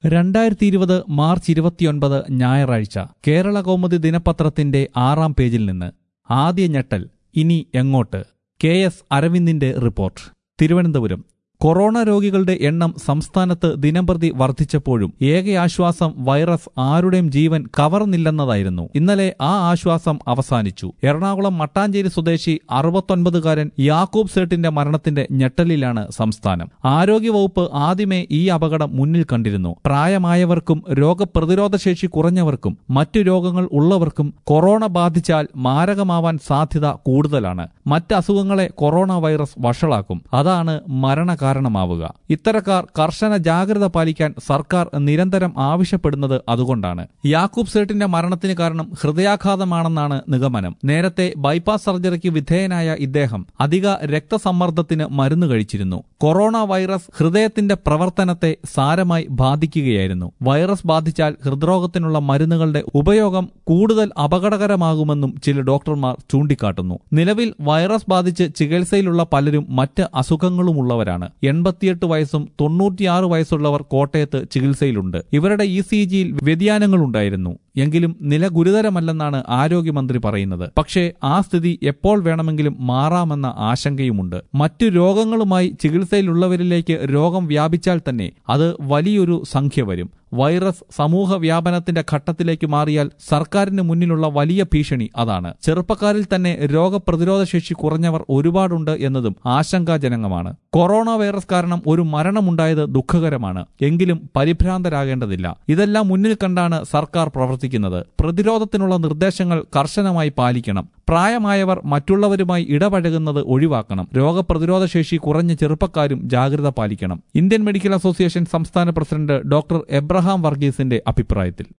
രണ്ടായിരത്തി ഇരുപത് മാർച്ച് ഇരുപത്തിയൊൻപത് ഞായറാഴ്ച കേരള കൗമുദി ദിനപത്രത്തിന്റെ ആറാം പേജിൽ നിന്ന് ആദ്യ ഞെട്ടൽ ഇനി എങ്ങോട്ട് കെ എസ് അരവിന്ദിന്റെ റിപ്പോർട്ട് തിരുവനന്തപുരം കൊറോണ രോഗികളുടെ എണ്ണം സംസ്ഥാനത്ത് ദിനംപ്രതി വർദ്ധിച്ചപ്പോഴും ഏക ആശ്വാസം വൈറസ് ആരുടെയും ജീവൻ കവർന്നില്ലെന്നതായിരുന്നു ഇന്നലെ ആ ആശ്വാസം അവസാനിച്ചു എറണാകുളം മട്ടാഞ്ചേരി സ്വദേശി അറുപത്തൊൻപതുകാരൻ യാക്കൂബ് സേട്ടിന്റെ മരണത്തിന്റെ ഞെട്ടലിലാണ് സംസ്ഥാനം ആരോഗ്യവകുപ്പ് ആദ്യമേ ഈ അപകടം മുന്നിൽ കണ്ടിരുന്നു പ്രായമായവർക്കും രോഗപ്രതിരോധ ശേഷി കുറഞ്ഞവർക്കും മറ്റു രോഗങ്ങൾ ഉള്ളവർക്കും കൊറോണ ബാധിച്ചാൽ മാരകമാവാൻ സാധ്യത കൂടുതലാണ് മറ്റ് അസുഖങ്ങളെ കൊറോണ വൈറസ് വഷളാക്കും അതാണ് മരണകാരണമാവുക ഇത്തരക്കാർ കർശന ജാഗ്രത പാലിക്കാൻ സർക്കാർ നിരന്തരം ആവശ്യപ്പെടുന്നത് അതുകൊണ്ടാണ് യാക്കൂബ് സേട്ടിന്റെ മരണത്തിന് കാരണം ഹൃദയാഘാതമാണെന്നാണ് നിഗമനം നേരത്തെ ബൈപ്പാസ് സർജറിക്ക് വിധേയനായ ഇദ്ദേഹം അധിക രക്തസമ്മർദ്ദത്തിന് മരുന്ന് കഴിച്ചിരുന്നു കൊറോണ വൈറസ് ഹൃദയത്തിന്റെ പ്രവർത്തനത്തെ സാരമായി ബാധിക്കുകയായിരുന്നു വൈറസ് ബാധിച്ചാൽ ഹൃദ്രോഗത്തിനുള്ള മരുന്നുകളുടെ ഉപയോഗം കൂടുതൽ അപകടകരമാകുമെന്നും ചില ഡോക്ടർമാർ ചൂണ്ടിക്കാട്ടുന്നു നിലവിൽ വൈറസ് ബാധിച്ച് ചികിത്സയിലുള്ള പലരും മറ്റ് അസുഖങ്ങളുമുള്ളവരാണ് എൺപത്തിയെട്ട് വയസ്സും തൊണ്ണൂറ്റിയാറ് വയസ്സുള്ളവർ കോട്ടയത്ത് ചികിത്സയിലുണ്ട് ഇവരുടെ ഇ സി ജിയിൽ വ്യതിയാനങ്ങളുണ്ടായിരുന്നു എങ്കിലും നില ഗുരുതരമല്ലെന്നാണ് ആരോഗ്യമന്ത്രി പറയുന്നത് പക്ഷേ ആ സ്ഥിതി എപ്പോൾ വേണമെങ്കിലും മാറാമെന്ന ആശങ്കയുമുണ്ട് മറ്റു രോഗങ്ങളുമായി ചികിത്സയിലുള്ളവരിലേക്ക് രോഗം വ്യാപിച്ചാൽ തന്നെ അത് വലിയൊരു സംഖ്യ വരും വൈറസ് സമൂഹ വ്യാപനത്തിന്റെ ഘട്ടത്തിലേക്ക് മാറിയാൽ സർക്കാരിന് മുന്നിലുള്ള വലിയ ഭീഷണി അതാണ് ചെറുപ്പക്കാരിൽ തന്നെ രോഗപ്രതിരോധ ശേഷി കുറഞ്ഞവർ ഒരുപാടുണ്ട് എന്നതും ആശങ്കാജനകമാണ് കൊറോണ വൈറസ് കാരണം ഒരു മരണമുണ്ടായത് ദുഃഖകരമാണ് എങ്കിലും പരിഭ്രാന്തരാകേണ്ടതില്ല ഇതെല്ലാം മുന്നിൽ കണ്ടാണ് സർക്കാർ പ്രവർത്തിക്കുന്നത് പ്രതിരോധത്തിനുള്ള നിർദ്ദേശങ്ങൾ കർശനമായി പാലിക്കണം പ്രായമായവർ മറ്റുള്ളവരുമായി ഇടപഴകുന്നത് ഒഴിവാക്കണം രോഗപ്രതിരോധ ശേഷി കുറഞ്ഞ ചെറുപ്പക്കാരും ജാഗ്രത പാലിക്കണം ഇന്ത്യൻ മെഡിക്കൽ അസോസിയേഷൻ സംസ്ഥാന പ്രസിഡന്റ് ഡോക്ടർ എബ്രഹാം വർഗീസിന്റെ അഭിപ്രായത്തിൽ